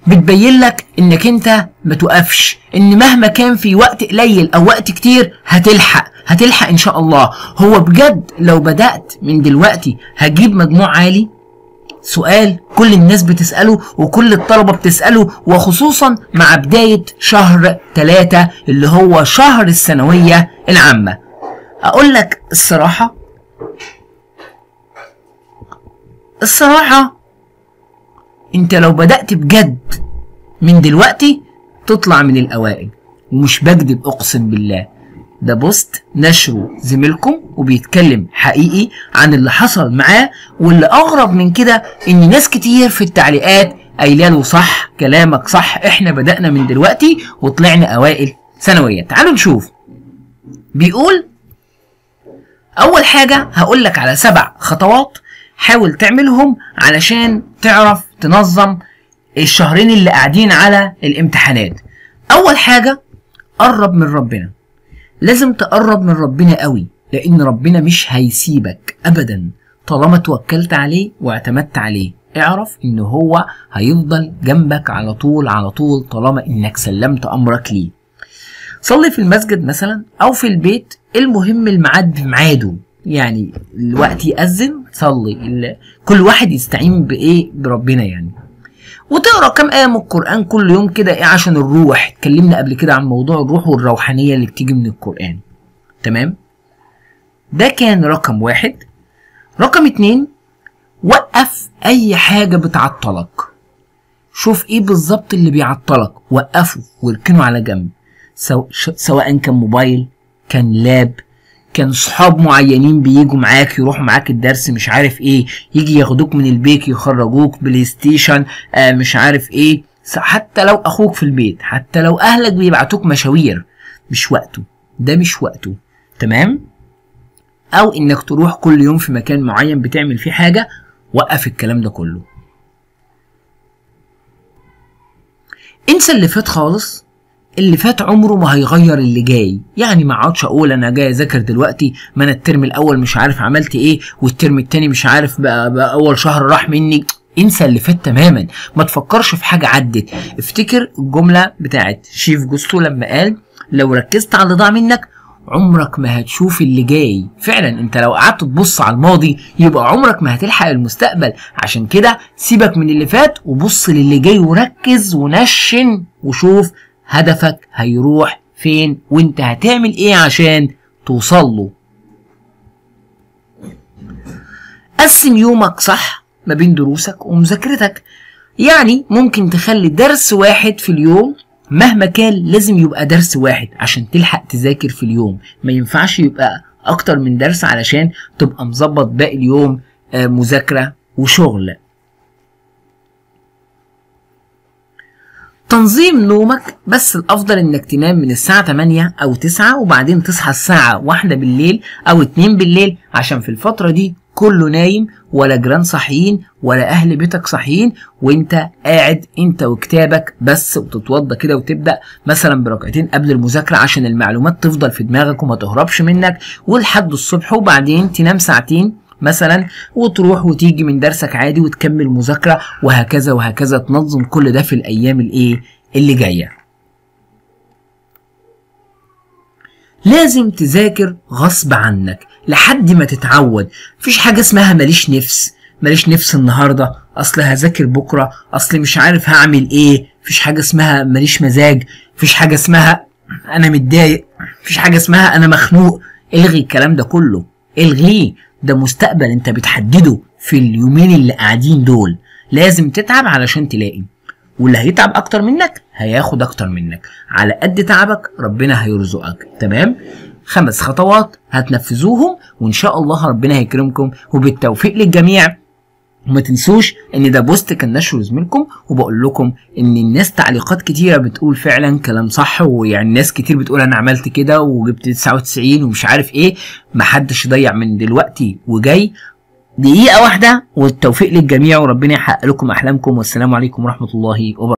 بتبين لك انك انت ما توقفش ان مهما كان في وقت قليل او وقت كتير هتلحق هتلحق ان شاء الله هو بجد لو بدأت من دلوقتي هجيب مجموع عالي سؤال كل الناس بتسأله وكل الطلبة بتسأله وخصوصا مع بداية شهر ثلاثة اللي هو شهر الثانوية العامة أقول لك الصراحة الصراحة انت لو بدأت بجد من دلوقتي تطلع من الأوائل ومش بكذب أقسم بالله ده بوست نشره زميلكم وبيتكلم حقيقي عن اللي حصل معاه واللي أغرب من كده إن ناس كتير في التعليقات قايله له صح كلامك صح احنا بدأنا من دلوقتي وطلعنا أوائل ثانوية تعالوا نشوف بيقول أول حاجة هقول لك على سبع خطوات حاول تعملهم علشان تعرف تنظم الشهرين اللي قاعدين على الامتحانات اول حاجه قرب من ربنا لازم تقرب من ربنا قوي لان ربنا مش هيسيبك ابدا طالما توكلت عليه واعتمدت عليه اعرف ان هو هيفضل جنبك على طول على طول طالما انك سلمت امرك ليه صلي في المسجد مثلا او في البيت المهم الميعاد بميعاده يعني الوقت يأذن صلي ال- كل واحد يستعين بايه بربنا يعني وتقرا كام ايه من القران كل يوم كده ايه عشان الروح اتكلمنا قبل كده عن موضوع الروح والروحانيه اللي بتيجي من القران تمام ده كان رقم واحد رقم اتنين وقف اي حاجه بتعطلك شوف ايه بالظبط اللي بيعطلك وقفه واركنه على جنب سو... ش- سواء كان موبايل كان لاب كان صحاب معينين بيجوا معاك يروحوا معاك الدرس مش عارف ايه يجي ياخدوك من البيت يخرجوك بلاي ستيشن آه مش عارف ايه س- حتى لو اخوك في البيت حتى لو اهلك بيبعتوك مشاوير مش وقته ده مش وقته تمام او انك تروح كل يوم في مكان معين بتعمل فيه حاجه وقف الكلام ده كله انسى اللي فات خالص اللي فات عمره ما هيغير اللي جاي يعني ما اقعدش اقول انا جاي اذاكر دلوقتي ما انا الترم الاول مش عارف عملت ايه والترم التاني مش عارف بقى, بقى اول شهر راح مني انسى اللي فات تماما ما تفكرش في حاجه عدت افتكر الجمله بتاعت شيف جوستو لما قال لو ركزت على اللي ضاع منك عمرك ما هتشوف اللي جاي فعلا انت لو قعدت تبص على الماضي يبقى عمرك ما هتلحق المستقبل عشان كده سيبك من اللي فات وبص للي جاي وركز ونشن وشوف هدفك هيروح فين وانت هتعمل ايه عشان توصل له قسم يومك صح ما بين دروسك ومذاكرتك يعني ممكن تخلي درس واحد في اليوم مهما كان لازم يبقى درس واحد عشان تلحق تذاكر في اليوم ما ينفعش يبقى اكتر من درس علشان تبقى مظبط باقي اليوم آه، مذاكرة وشغل تنظيم نومك بس الافضل انك تنام من الساعة 8 او 9 وبعدين تصحى الساعة 1 بالليل او 2 بالليل عشان في الفترة دي كله نايم ولا جيران صاحيين ولا اهل بيتك صاحيين وانت قاعد انت وكتابك بس وتتوضى كده وتبدا مثلا بركعتين قبل المذاكره عشان المعلومات تفضل في دماغك وما تهربش منك ولحد الصبح وبعدين تنام ساعتين مثلا وتروح وتيجي من درسك عادي وتكمل مذاكره وهكذا وهكذا تنظم كل ده في الايام الايه اللي جايه لازم تذاكر غصب عنك لحد ما تتعود مفيش حاجة اسمها ماليش نفس ماليش نفس النهاردة أصل هذاكر بكرة أصل مش عارف هعمل إيه مفيش حاجة اسمها ماليش مزاج مفيش حاجة اسمها أنا متضايق مفيش حاجة اسمها أنا مخنوق الغي الكلام ده كله الغيه ده مستقبل انت بتحدده في اليومين اللي قاعدين دول لازم تتعب علشان تلاقي واللي هيتعب اكتر منك هياخد اكتر منك على قد تعبك ربنا هيرزقك تمام خمس خطوات هتنفذوهم وان شاء الله ربنا هيكرمكم وبالتوفيق للجميع وما تنسوش ان ده بوست كان نشره زميلكم وبقول لكم ان الناس تعليقات كتيره بتقول فعلا كلام صح ويعني ناس كتير بتقول انا عملت كده وجبت 99 ومش عارف ايه محدش يضيع من دلوقتي وجاي دقيقه واحده والتوفيق للجميع وربنا يحقق لكم احلامكم والسلام عليكم ورحمه الله وبركاته